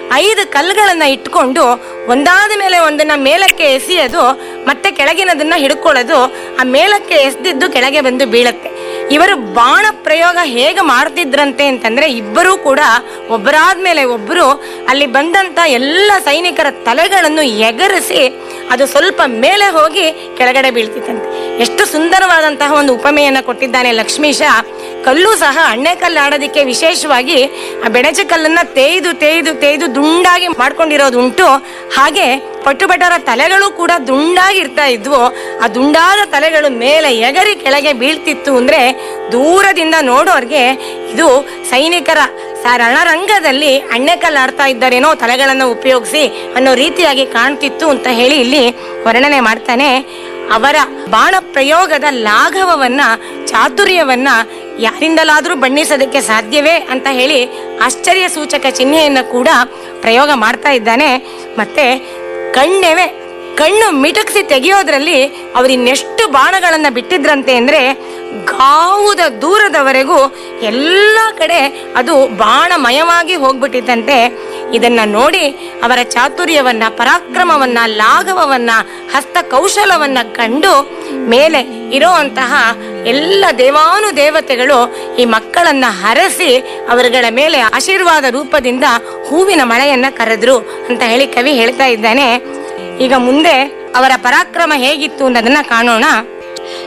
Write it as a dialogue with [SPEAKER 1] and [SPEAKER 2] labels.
[SPEAKER 1] ಐದು ಕಲ್ಲುಗಳನ್ನ ಇಟ್ಕೊಂಡು ಒಂದಾದ ಮೇಲೆ ಒಂದನ್ನ ಮೇಲಕ್ಕೆ ಎಸೆಯೋದು ಮತ್ತೆ ಕೆಳಗಿನದನ್ನ ಹಿಡ್ಕೊಳ್ಳೋದು ಆ ಮೇಲಕ್ಕೆ ಎಸ್ದಿದ್ದು ಕೆಳಗೆ ಬಂದು ಬೀಳತ್ತೆ ಇವರು ಬಾಣ ಪ್ರಯೋಗ ಹೇಗೆ ಮಾಡ್ತಿದ್ರಂತೆ ಅಂತಂದ್ರೆ ಇಬ್ಬರೂ ಕೂಡ ಒಬ್ಬರಾದ್ಮೇಲೆ ಒಬ್ಬರು ಅಲ್ಲಿ ಬಂದಂತ ಎಲ್ಲ ಸೈನಿಕರ ತಲೆಗಳನ್ನು ಎಗರಿಸಿ ಅದು ಸ್ವಲ್ಪ ಮೇಲೆ ಹೋಗಿ ಕೆಳಗಡೆ ಬೀಳ್ತಿತ್ತಂತೆ ಎಷ್ಟು ಸುಂದರವಾದಂತಹ ಒಂದು ಉಪಮೆಯನ್ನ ಕೊಟ್ಟಿದ್ದಾನೆ ಲಕ್ಷ್ಮೀಶ ಕಲ್ಲು ಸಹ ಅಣ್ಣೆಕಲ್ಲು ಆಡೋದಕ್ಕೆ ವಿಶೇಷವಾಗಿ ಆ ಬೆಣಚೆ ಕಲ್ಲನ್ನ ತೇಯ್ದು ತೇಯ್ದು ತೇಯ್ದು ದುಂಡಾಗಿ ಮಾಡ್ಕೊಂಡಿರೋದು ಉಂಟು ಹಾಗೆ ಪಟ್ಟುಬಟ್ಟರ ತಲೆಗಳು ಕೂಡ ದುಂಡಾಗಿ ಇರ್ತಾ ಇದ್ವು ಆ ದುಂಡಾದ ತಲೆಗಳು ಮೇಲೆ ಎಗರಿ ಕೆಳಗೆ ಬೀಳ್ತಿತ್ತು ಅಂದ್ರೆ ದೂರದಿಂದ ನೋಡೋರ್ಗೆ ಇದು ಸೈನಿಕರ ಸ- ರಣರಂಗದಲ್ಲಿ ಅಣ್ಣೆಕಲ್ಲು ಆಡ್ತಾ ಇದ್ದಾರೇನೋ ತಲೆಗಳನ್ನ ಉಪಯೋಗಿಸಿ ಅನ್ನೋ ರೀತಿಯಾಗಿ ಕಾಣ್ತಿತ್ತು ಅಂತ ಹೇಳಿ ಇಲ್ಲಿ ವರ್ಣನೆ ಮಾಡ್ತಾನೆ ಅವರ ಬಾಣ ಪ್ರಯೋಗದ ಲಾಘವವನ್ನ ಚಾತುರ್ಯವನ್ನ ಯಾರಿಂದಲಾದ್ರೂ ಬಣ್ಣಿಸೋದಕ್ಕೆ ಸಾಧ್ಯವೇ ಅಂತ ಹೇಳಿ ಆಶ್ಚರ್ಯ ಸೂಚಕ ಚಿಹ್ನೆಯನ್ನ ಕೂಡ ಪ್ರಯೋಗ ಮಾಡ್ತಾ ಇದ್ದಾನೆ ಮತ್ತೆ ಕಣ್ಣೆವೆ ಕಣ್ಣು ಮಿಟುಕಿಸಿ ತೆಗೆಯೋದ್ರಲ್ಲಿ ಅವ್ರು ಇನ್ನೆಷ್ಟು ಬಾಣಗಳನ್ನ ಬಿಟ್ಟಿದ್ರಂತೆ ಅಂದ್ರೆ ಗಾವುದ ದೂರದವರೆಗೂ ಎಲ್ಲ ಕಡೆ ಅದು ಬಾಣಮಯವಾಗಿ ಹೋಗ್ಬಿಟ್ಟಿತ್ತಂತೆ ಇದನ್ನ ನೋಡಿ ಅವರ ಚಾತುರ್ಯವನ್ನ ಪರಾಕ್ರಮವನ್ನ ಲಾಘವವನ್ನ ಹಸ್ತ ಕೌಶಲವನ್ನ ಕಂಡು ಮೇಲೆ ಇರೋಂತಹ ಎಲ್ಲ ದೇವಾನು ದೇವತೆಗಳು ಈ ಮಕ್ಕಳನ್ನ ಹರಸಿ ಅವರುಗಳ ಮೇಲೆ ಆಶೀರ್ವಾದ ರೂಪದಿಂದ ಹೂವಿನ ಮಳೆಯನ್ನ ಕರೆದ್ರು ಅಂತ ಹೇಳಿ ಕವಿ ಹೇಳ್ತಾ ಇದ್ದಾನೆ ಈಗ ಮುಂದೆ ಅವರ ಪರಾಕ್ರಮ ಹೇಗಿತ್ತು ಅನ್ನೋದನ್ನ ಕಾಣೋಣ